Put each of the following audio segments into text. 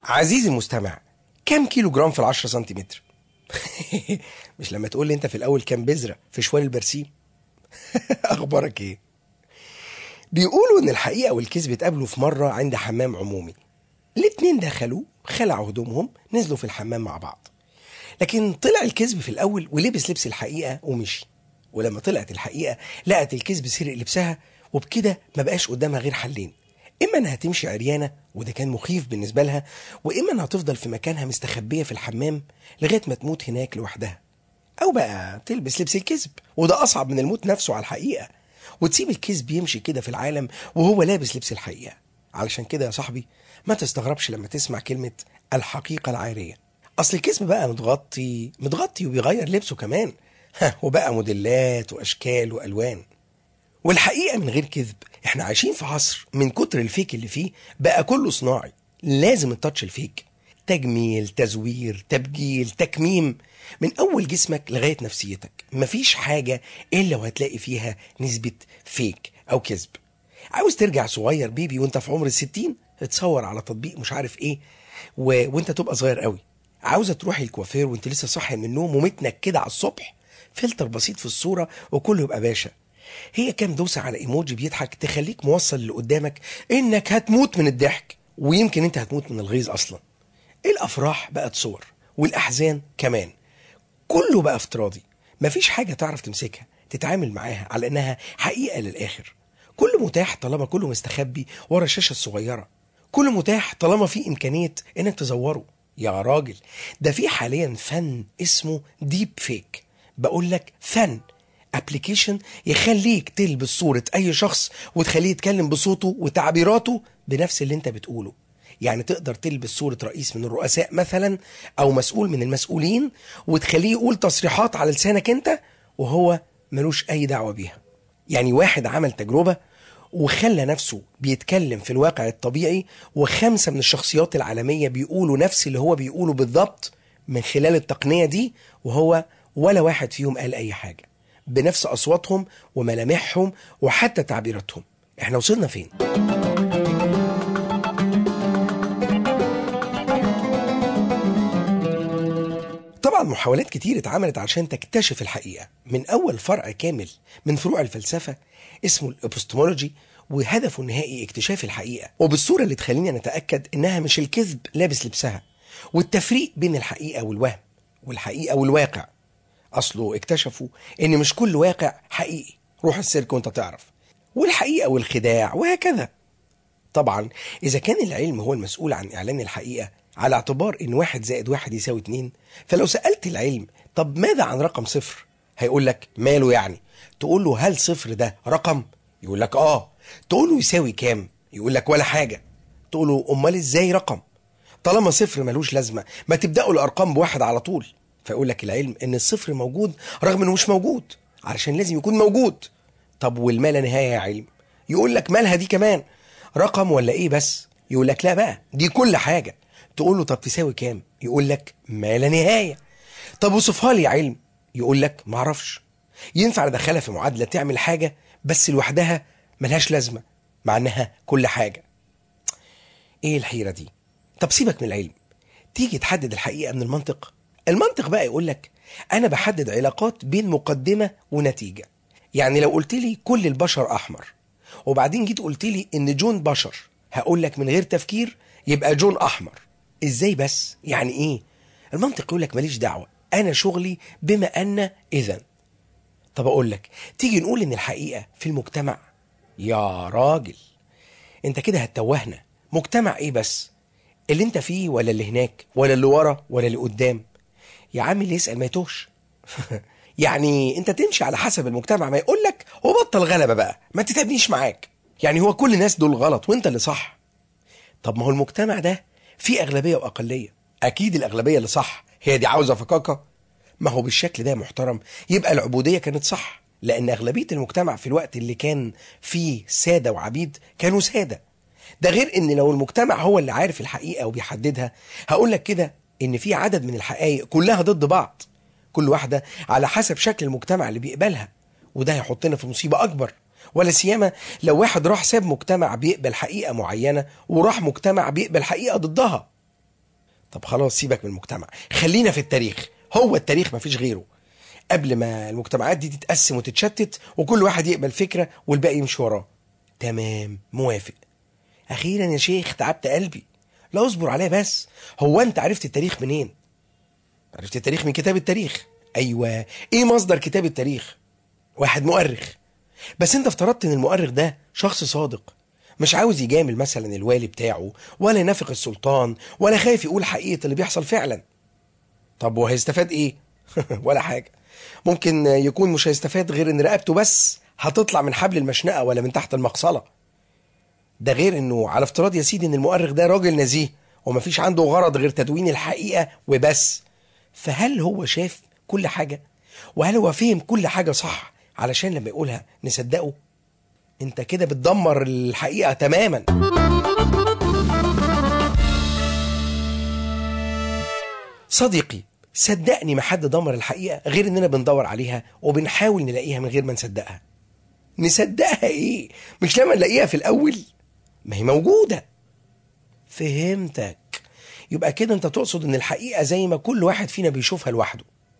عزيزي المستمع كم كيلو جرام في العشرة سنتيمتر مش لما تقول لي انت في الاول كام بذرة في شوال البرسيم اخبارك ايه بيقولوا ان الحقيقة والكذب اتقابلوا في مرة عند حمام عمومي الاتنين دخلوا خلعوا هدومهم نزلوا في الحمام مع بعض لكن طلع الكذب في الاول ولبس لبس الحقيقة ومشي ولما طلعت الحقيقة لقت الكذب سرق لبسها وبكده ما بقاش قدامها غير حلين اما انها تمشي عريانه وده كان مخيف بالنسبه لها واما انها تفضل في مكانها مستخبيه في الحمام لغايه ما تموت هناك لوحدها او بقى تلبس لبس الكذب وده اصعب من الموت نفسه على الحقيقه وتسيب الكذب يمشي كده في العالم وهو لابس لبس الحقيقه علشان كده يا صاحبي ما تستغربش لما تسمع كلمه الحقيقه العاريه اصل الكذب بقى متغطي متغطي وبيغير لبسه كمان ها وبقى موديلات واشكال والوان والحقيقه من غير كذب احنا عايشين في عصر من كتر الفيك اللي فيه بقى كله صناعي لازم التاتش الفيك تجميل تزوير تبجيل تكميم من اول جسمك لغايه نفسيتك مفيش حاجه الا وهتلاقي فيها نسبه فيك او كذب عاوز ترجع صغير بيبي وانت في عمر الستين اتصور على تطبيق مش عارف ايه و... وانت تبقى صغير قوي عاوزه تروحي الكوافير وانت لسه صاحي من النوم ومتنك كده على الصبح فلتر بسيط في الصوره وكله يبقى باشا هي كام دوسة على ايموجي بيضحك تخليك موصل اللي قدامك انك هتموت من الضحك ويمكن انت هتموت من الغيظ اصلا الافراح بقت صور والاحزان كمان كله بقى افتراضي مفيش حاجة تعرف تمسكها تتعامل معاها على انها حقيقة للاخر كله متاح طالما كله مستخبي ورا الشاشة الصغيرة كله متاح طالما في امكانية انك تزوره يا راجل ده في حاليا فن اسمه ديب فيك بقول لك فن ابلكيشن يخليك تلبس صورة اي شخص وتخليه يتكلم بصوته وتعبيراته بنفس اللي انت بتقوله يعني تقدر تلبس صورة رئيس من الرؤساء مثلا او مسؤول من المسؤولين وتخليه يقول تصريحات على لسانك انت وهو ملوش اي دعوة بيها يعني واحد عمل تجربة وخلى نفسه بيتكلم في الواقع الطبيعي وخمسة من الشخصيات العالمية بيقولوا نفس اللي هو بيقوله بالضبط من خلال التقنية دي وهو ولا واحد فيهم قال أي حاجة بنفس أصواتهم وملامحهم وحتى تعبيراتهم احنا وصلنا فين؟ طبعا محاولات كتير اتعملت عشان تكتشف الحقيقة من أول فرع كامل من فروع الفلسفة اسمه الابستمولوجي وهدفه النهائي اكتشاف الحقيقة وبالصورة اللي تخلينا نتأكد إنها مش الكذب لابس لبسها والتفريق بين الحقيقة والوهم والحقيقة والواقع أصله اكتشفوا إن مش كل واقع حقيقي روح السيرك وانت تعرف والحقيقة والخداع وهكذا طبعا إذا كان العلم هو المسؤول عن إعلان الحقيقة على اعتبار إن واحد زائد واحد يساوي اتنين فلو سألت العلم طب ماذا عن رقم صفر هيقول لك ماله يعني تقول له هل صفر ده رقم يقول لك اه تقول له يساوي كام يقول لك ولا حاجة تقول له امال ازاي رقم طالما صفر ملوش لازمة ما تبدأوا الأرقام بواحد على طول فيقول لك العلم إن الصفر موجود رغم إنه مش موجود علشان لازم يكون موجود طب والما لا نهاية يا علم يقول لك مالها دي كمان رقم ولا إيه بس يقول لك لا بقى دي كل حاجة تقول له طب تساوي كام يقول لك ما لا نهاية طب وصفها لي يا علم يقول لك معرفش ينفع ندخلها في معادلة تعمل حاجة بس لوحدها ملهاش لازمة مع إنها كل حاجة إيه الحيرة دي طب سيبك من العلم تيجي تحدد الحقيقة من المنطق المنطق بقى يقول لك أنا بحدد علاقات بين مقدمة ونتيجة يعني لو قلت لي كل البشر أحمر وبعدين جيت قلت لي إن جون بشر هقول لك من غير تفكير يبقى جون أحمر إزاي بس يعني إيه المنطق يقول لك ماليش دعوة أنا شغلي بما أن إذا طب أقول لك تيجي نقول إن الحقيقة في المجتمع يا راجل أنت كده هتتوهنا مجتمع إيه بس اللي أنت فيه ولا اللي هناك ولا اللي ورا ولا اللي قدام يا عم اللي يسأل ما يتوهش يعني أنت تمشي على حسب المجتمع ما يقول لك وبطل غلبة بقى ما تتعبنيش معاك يعني هو كل الناس دول غلط وأنت اللي صح طب ما هو المجتمع ده فيه أغلبية وأقلية أكيد الأغلبية اللي صح هي دي عاوزة فكاكة ما هو بالشكل ده يا محترم يبقى العبودية كانت صح لأن أغلبية المجتمع في الوقت اللي كان فيه سادة وعبيد كانوا سادة ده غير إن لو المجتمع هو اللي عارف الحقيقة وبيحددها هقول لك كده إن في عدد من الحقائق كلها ضد بعض كل واحدة على حسب شكل المجتمع اللي بيقبلها وده هيحطنا في مصيبة أكبر ولا سيما لو واحد راح ساب مجتمع بيقبل حقيقة معينة وراح مجتمع بيقبل حقيقة ضدها طب خلاص سيبك من المجتمع خلينا في التاريخ هو التاريخ مفيش غيره قبل ما المجتمعات دي تتقسم وتتشتت وكل واحد يقبل فكرة والباقي يمشي وراه تمام موافق أخيرا يا شيخ تعبت قلبي لا اصبر عليا بس هو أنت عرفت التاريخ منين عرفت التاريخ من كتاب التاريخ أيوة إيه مصدر كتاب التاريخ واحد مؤرخ بس أنت افترضت إن المؤرخ ده شخص صادق مش عاوز يجامل مثلا الوالي بتاعه ولا ينافق السلطان ولا خايف يقول حقيقة اللي بيحصل فعلا طب وهيستفاد ايه ولا حاجة ممكن يكون مش هيستفاد غير ان رقبته بس هتطلع من حبل المشنقة ولا من تحت المقصلة ده غير انه على افتراض يا سيدي ان المؤرخ ده راجل نزيه ومفيش عنده غرض غير تدوين الحقيقة وبس فهل هو شاف كل حاجة وهل هو فهم كل حاجة صح علشان لما يقولها نصدقه انت كده بتدمر الحقيقة تماما صديقي صدقني ما حد دمر الحقيقة غير اننا بندور عليها وبنحاول نلاقيها من غير ما نصدقها نصدقها ايه مش لما نلاقيها في الاول ما هي موجودة فهمتك يبقى كده انت تقصد ان الحقيقة زي ما كل واحد فينا بيشوفها لوحده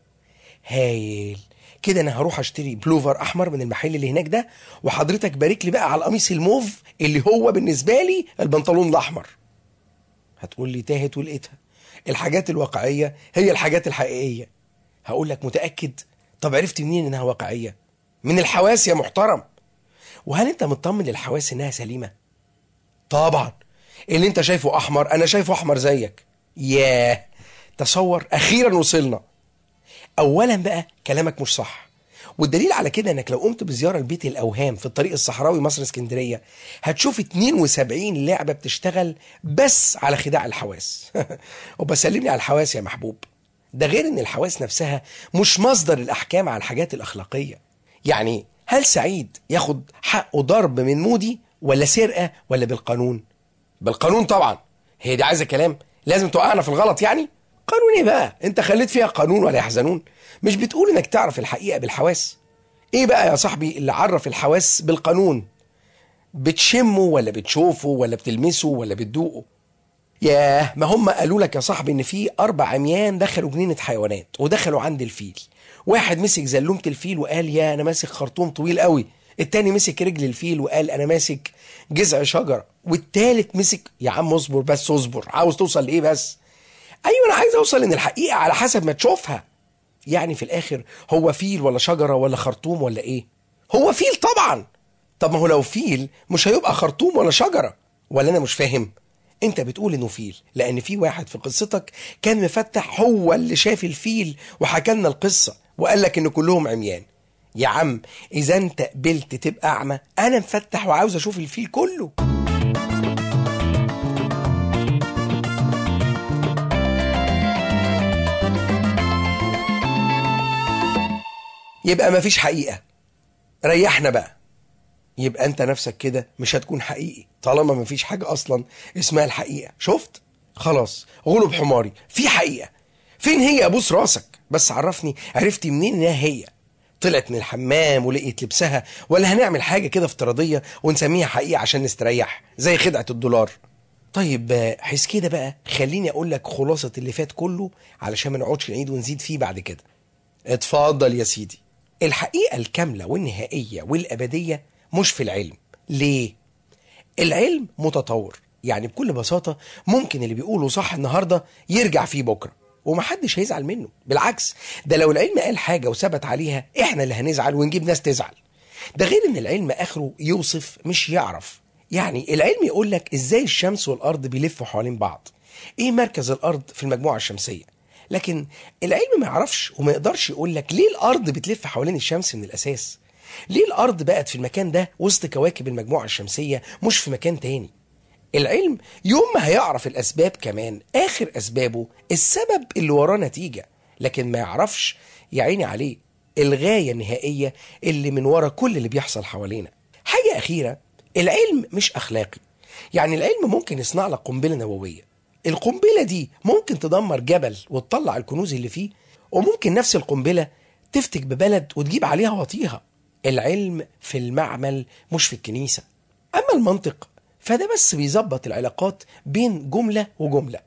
هايل كده انا هروح اشتري بلوفر احمر من المحل اللي هناك ده وحضرتك بارك لي بقى على القميص الموف اللي هو بالنسبه لي البنطلون الاحمر هتقول لي تاهت ولقيتها الحاجات الواقعيه هي الحاجات الحقيقيه هقول لك متاكد طب عرفت منين انها واقعيه من الحواس يا محترم وهل انت مطمن للحواس انها سليمه طبعا اللي انت شايفه احمر انا شايفه احمر زيك ياه تصور اخيرا وصلنا اولا بقى كلامك مش صح والدليل على كده انك لو قمت بزياره لبيت الاوهام في الطريق الصحراوي مصر اسكندريه هتشوف 72 لعبه بتشتغل بس على خداع الحواس وبسلمني على الحواس يا محبوب ده غير ان الحواس نفسها مش مصدر الاحكام على الحاجات الاخلاقيه يعني هل سعيد ياخد حقه ضرب من مودي ولا سرقه ولا بالقانون بالقانون طبعا هي دي عايزه كلام لازم توقعنا في الغلط يعني قانون ايه بقى انت خليت فيها قانون ولا يحزنون مش بتقول انك تعرف الحقيقه بالحواس ايه بقى يا صاحبي اللي عرف الحواس بالقانون بتشمه ولا بتشوفه ولا بتلمسه ولا بتدوقه ياه ما هم قالوا لك يا صاحبي ان في اربع عميان دخلوا جنينه حيوانات ودخلوا عند الفيل واحد مسك زلومه الفيل وقال يا انا ماسك خرطوم طويل قوي التاني مسك رجل الفيل وقال انا ماسك جذع شجره والتالت مسك يا عم اصبر بس اصبر عاوز توصل لايه بس ايوه انا عايز اوصل ان الحقيقه على حسب ما تشوفها يعني في الاخر هو فيل ولا شجره ولا خرطوم ولا ايه هو فيل طبعا طب ما هو لو فيل مش هيبقى خرطوم ولا شجره ولا انا مش فاهم انت بتقول انه فيل لان في واحد في قصتك كان مفتح هو اللي شاف الفيل وحكى لنا القصه وقال لك ان كلهم عميان يا عم اذا انت قبلت تبقى اعمى انا مفتح وعاوز اشوف الفيل كله يبقى مفيش حقيقة ريحنا بقى يبقى انت نفسك كده مش هتكون حقيقي طالما مفيش حاجة اصلا اسمها الحقيقة شفت خلاص غلب حماري في حقيقة فين هي ابوس راسك بس عرفني عرفتي منين انها هي طلعت من الحمام ولقيت لبسها ولا هنعمل حاجة كده افتراضية ونسميها حقيقة عشان نستريح زي خدعة الدولار طيب حس كده بقى خليني اقول لك خلاصة اللي فات كله علشان ما نقعدش نعيد ونزيد فيه بعد كده اتفضل يا سيدي الحقيقة الكاملة والنهائية والأبدية مش في العلم ليه؟ العلم متطور يعني بكل بساطة ممكن اللي بيقوله صح النهاردة يرجع فيه بكرة ومحدش هيزعل منه بالعكس ده لو العلم قال حاجة وثبت عليها احنا اللي هنزعل ونجيب ناس تزعل ده غير ان العلم اخره يوصف مش يعرف يعني العلم يقول لك ازاي الشمس والارض بيلفوا حوالين بعض ايه مركز الارض في المجموعة الشمسية لكن العلم ما يعرفش وما يقدرش يقول لك ليه الارض بتلف حوالين الشمس من الاساس ليه الارض بقت في المكان ده وسط كواكب المجموعه الشمسيه مش في مكان تاني العلم يوم ما هيعرف الاسباب كمان اخر اسبابه السبب اللي وراه نتيجه لكن ما يعرفش يا عيني عليه الغايه النهائيه اللي من ورا كل اللي بيحصل حوالينا حاجه اخيره العلم مش اخلاقي يعني العلم ممكن يصنع لك قنبله نوويه القنبلة دي ممكن تدمر جبل وتطلع الكنوز اللي فيه وممكن نفس القنبلة تفتك ببلد وتجيب عليها وطيها العلم في المعمل مش في الكنيسة أما المنطق فده بس بيظبط العلاقات بين جملة وجملة حتى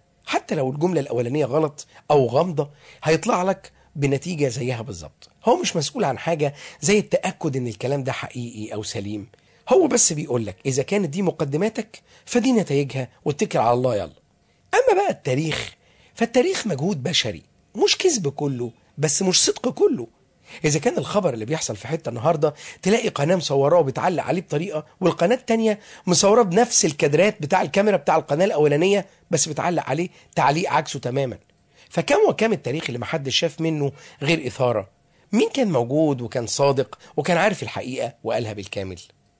حتى لو الجملة الأولانية غلط أو غامضة هيطلع لك بنتيجة زيها بالظبط هو مش مسؤول عن حاجة زي التأكد إن الكلام ده حقيقي أو سليم هو بس بيقول لك إذا كانت دي مقدماتك فدي نتائجها واتكل على الله يلا أما بقى التاريخ فالتاريخ مجهود بشري مش كذب كله بس مش صدق كله إذا كان الخبر اللي بيحصل في حتة النهاردة تلاقي قناة مصوراه وبتعلق عليه بطريقة والقناة التانية مصوراه بنفس الكادرات بتاع الكاميرا بتاع القناة الأولانية بس بتعلق عليه تعليق عكسه تماما فكم وكم التاريخ اللي محدش شاف منه غير إثارة مين كان موجود وكان صادق وكان عارف الحقيقة وقالها بالكامل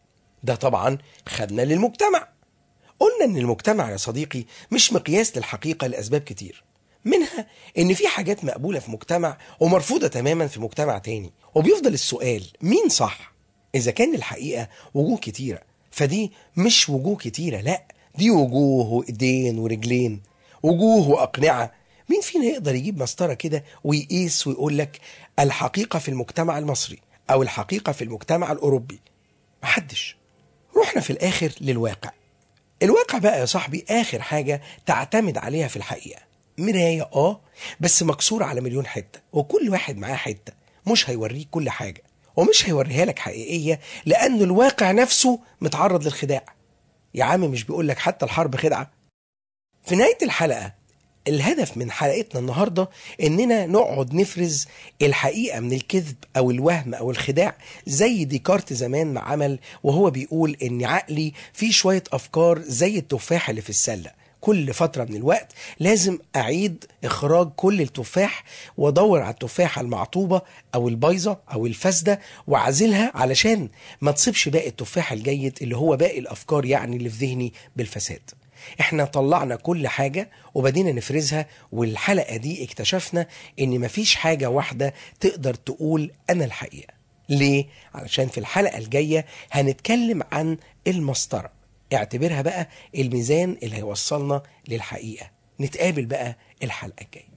ده طبعا خدنا للمجتمع قلنا ان المجتمع يا صديقي مش مقياس للحقيقة لأسباب كتير منها ان في حاجات مقبولة في مجتمع ومرفوضة تماما في مجتمع تاني وبيفضل السؤال مين صح اذا كان الحقيقة وجوه كتيرة فدي مش وجوه كتيرة لا دي وجوه وايدين ورجلين وجوه واقنعة مين فينا يقدر يجيب مسطرة كده ويقيس ويقول لك الحقيقة في المجتمع المصري او الحقيقة في المجتمع الاوروبي محدش رحنا في الاخر للواقع الواقع بقى يا صاحبي اخر حاجة تعتمد عليها في الحقيقة مراية اه بس مكسورة على مليون حتة وكل واحد معاه حتة مش هيوريك كل حاجة ومش هيوريها لك حقيقية لأن الواقع نفسه متعرض للخداع يا عم مش بيقول لك حتى الحرب خدعة في نهاية الحلقة الهدف من حلقتنا النهاردة إننا نقعد نفرز الحقيقة من الكذب أو الوهم أو الخداع زي ديكارت زمان ما عمل وهو بيقول إن عقلي فيه شوية أفكار زي التفاح اللي في السلة كل فترة من الوقت لازم أعيد إخراج كل التفاح وأدور على التفاحة المعطوبة أو البايظة أو الفاسدة وأعزلها علشان ما تصيبش باقي التفاح الجيد اللي هو باقي الأفكار يعني اللي في ذهني بالفساد احنا طلعنا كل حاجة وبدينا نفرزها والحلقة دي اكتشفنا ان مفيش حاجة واحدة تقدر تقول انا الحقيقة ليه؟ علشان في الحلقة الجاية هنتكلم عن المسطرة اعتبرها بقى الميزان اللي هيوصلنا للحقيقة نتقابل بقى الحلقة الجاية